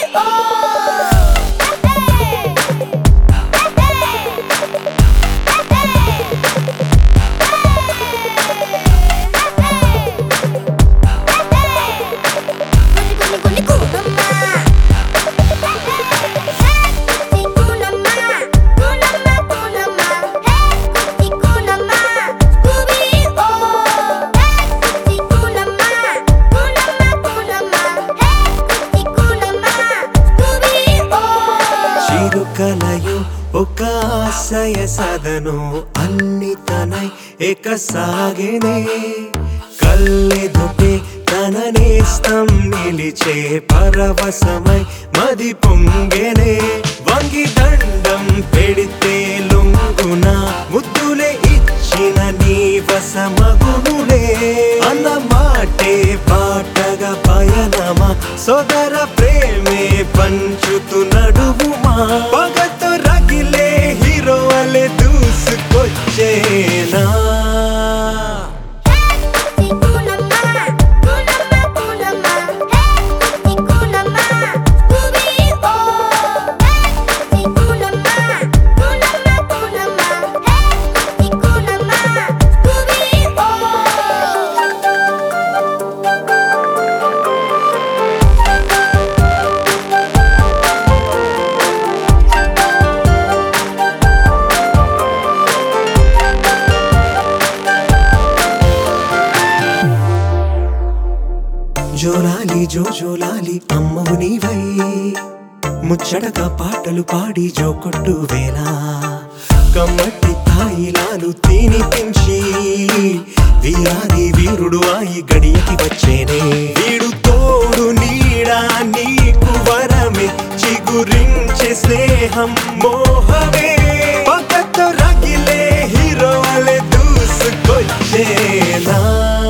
చిరుకలయు ఒక ఆశయ సదను అన్ని తనై ఏక సాగెనే కల్లెదుటే తన నేస్తం నిలిచే పరవశమై మది పొంగెనే వంగి దండం పెడితే లొంగున ముద్దులే ఇచ్చిన నీ వసమగునులే అన్న మాటే పాటగా పయనమా సోదర ప్రేమే పంచుతూ నడువుమా పగతో రగిలే హీరో అలే దూసుకొచ్చేనా జోలాలి జో జోలాలి అమ్మవు నీవై ముచ్చటగా పాటలు పాడి జో కొట్టు వేళ కమ్మట్టి తాయిలాలు తినిపించి వీరాది వీరుడు ఆయి గడియకి వచ్చేనే వీడు తోడు నీడా నీకు వరమే చిగురించే స్నేహం మోహమే పక్కతో రగిలే హీరో అలే దూసుకొచ్చేనా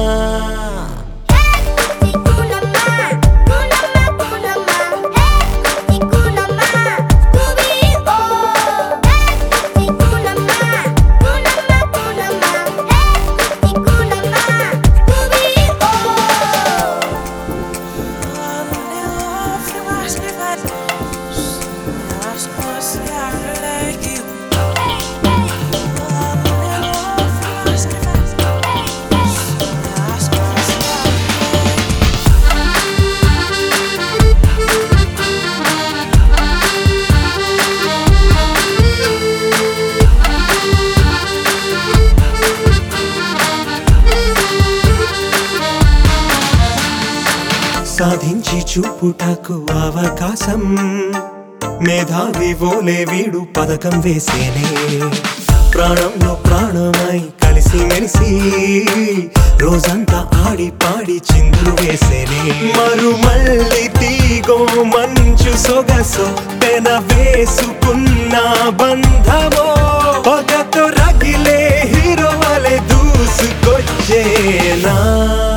సాధించి చూపుటకు అవకాశం మేధావి ఓలే వీడు పథకం వేసేనే ప్రాణంలో ప్రాణమై కలిసి మెలిసి రోజంతా ఆడి పాడి చిందులు వేసేనే మరు మళ్ళీ తీగో మంచు సొగసు పెన వేసుకున్న బంధమో పగతో రగిలే హీరో వలె దూసుకొచ్చేనా